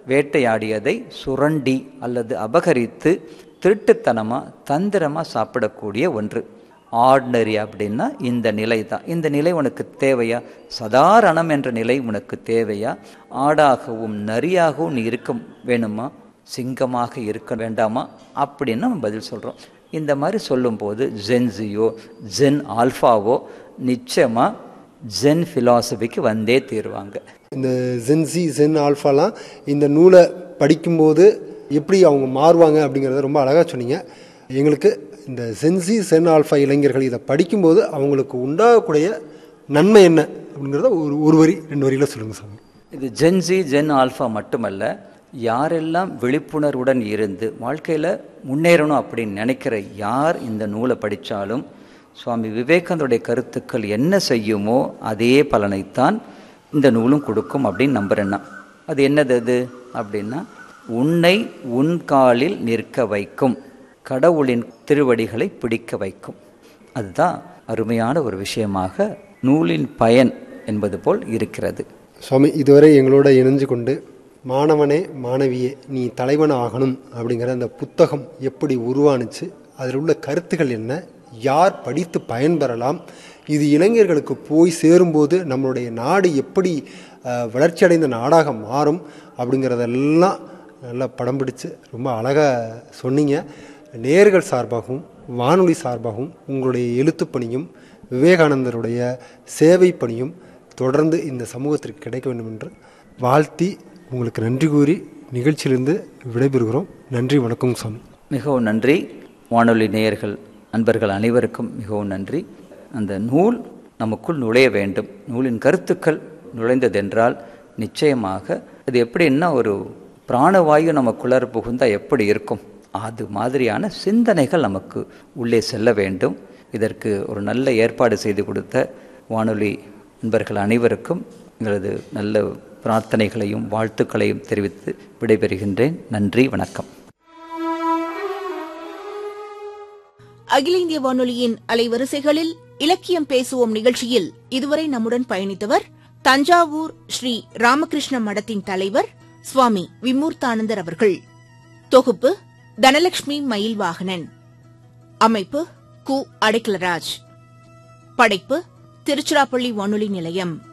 வேட்டையாடியதை சுரண்டி அல்லது அபகரித்து திருட்டுத்தனமாக தந்திரமாக சாப்பிடக்கூடிய ஒன்று ஆர்டினரி அப்படின்னா இந்த நிலை தான் இந்த நிலை உனக்கு தேவையா சாதாரணம் என்ற நிலை உனக்கு தேவையா ஆடாகவும் நரியாகவும் நீ இருக்க வேணுமா சிங்கமாக இருக்க வேண்டாமா அப்படின்னு நம்ம பதில் சொல்கிறோம் இந்த மாதிரி சொல்லும்போது ஜென்ஸியோ ஜென் ஆல்ஃபாவோ நிச்சயமாக ஜென் ஃபிலாசபிக்கு வந்தே தீருவாங்க இந்த ஜென்சி ஜென் ஆல்ஃபாலாம் இந்த நூலை படிக்கும்போது எப்படி அவங்க மாறுவாங்க அப்படிங்கிறத ரொம்ப அழகாக சொன்னீங்க எங்களுக்கு இந்த சென்சி சென் ஆல்ஃபா இளைஞர்கள் இதை படிக்கும்போது அவங்களுக்கு உண்டாகக்கூடிய நன்மை என்ன அப்படிங்கிறத ஒரு ஒரு வரி ரெண்டு வரியில் சொல்லுங்கள் சாமி இது ஜென்சி ஜென் ஆல்ஃபா மட்டுமல்ல யாரெல்லாம் விழிப்புணர்வுடன் இருந்து வாழ்க்கையில் முன்னேறணும் அப்படின்னு நினைக்கிற யார் இந்த நூலை படித்தாலும் சுவாமி விவேகானந்தருடைய கருத்துக்கள் என்ன செய்யுமோ அதே பலனைத்தான் இந்த நூலும் கொடுக்கும் அப்படின்னு நம்புறேன்னா அது என்னது அது அப்படின்னா உன்னை உன் காலில் நிற்க வைக்கும் கடவுளின் திருவடிகளை பிடிக்க வைக்கும் அதுதான் அருமையான ஒரு விஷயமாக நூலின் பயன் என்பது போல் இருக்கிறது சுவாமி இதுவரை எங்களோட இணைஞ்சு கொண்டு மாணவனே மாணவியே நீ தலைவன் ஆகணும் அப்படிங்கிற அந்த புத்தகம் எப்படி உருவானுச்சு அதில் உள்ள கருத்துக்கள் என்ன யார் படித்து பயன்பெறலாம் இது இளைஞர்களுக்கு போய் சேரும்போது நம்மளுடைய நாடு எப்படி அஹ், வளர்ச்சியடைந்த நாடாக மாறும் அப்படிங்கிறதெல்லாம் நல்லா படம் பிடிச்சு ரொம்ப அழகாக சொன்னீங்க நேர்கள் சார்பாகவும் வானொலி சார்பாகவும் உங்களுடைய எழுத்துப் பணியும் விவேகானந்தருடைய சேவை பணியும் தொடர்ந்து இந்த சமூகத்திற்கு கிடைக்க வேண்டும் என்று வாழ்த்தி உங்களுக்கு நன்றி கூறி நிகழ்ச்சியிலிருந்து விடைபெறுகிறோம் நன்றி வணக்கம் சாமி மிகவும் நன்றி வானொலி நேயர்கள் நண்பர்கள் அனைவருக்கும் மிகவும் நன்றி அந்த நூல் நமக்குள் நுழைய வேண்டும் நூலின் கருத்துக்கள் நுழைந்ததென்றால் நிச்சயமாக அது எப்படின்னா ஒரு பிராணவாயு நமக்குள்ளார புகுந்தா எப்படி இருக்கும் அது மாதிரியான சிந்தனைகள் நமக்கு உள்ளே செல்ல வேண்டும் இதற்கு ஒரு நல்ல ஏற்பாடு செய்து கொடுத்த வானொலி நண்பர்கள் அனைவருக்கும் எங்களது நல்ல பிரார்த்தனைகளையும் வாழ்த்துக்களையும் தெரிவித்து விடைபெறுகின்றேன் நன்றி வணக்கம் அகில இந்திய வானொலியின் அலைவரிசைகளில் இலக்கியம் பேசுவோம் நிகழ்ச்சியில் இதுவரை நம்முடன் பயணித்தவர் தஞ்சாவூர் ஸ்ரீ ராமகிருஷ்ண மடத்தின் தலைவர் சுவாமி விமூர்த்தானந்தர் அவர்கள் தொகுப்பு தனலட்சுமி மயில்வாகனன் அமைப்பு கு அடைக்கலராஜ் படைப்பு திருச்சிராப்பள்ளி வானொலி நிலையம்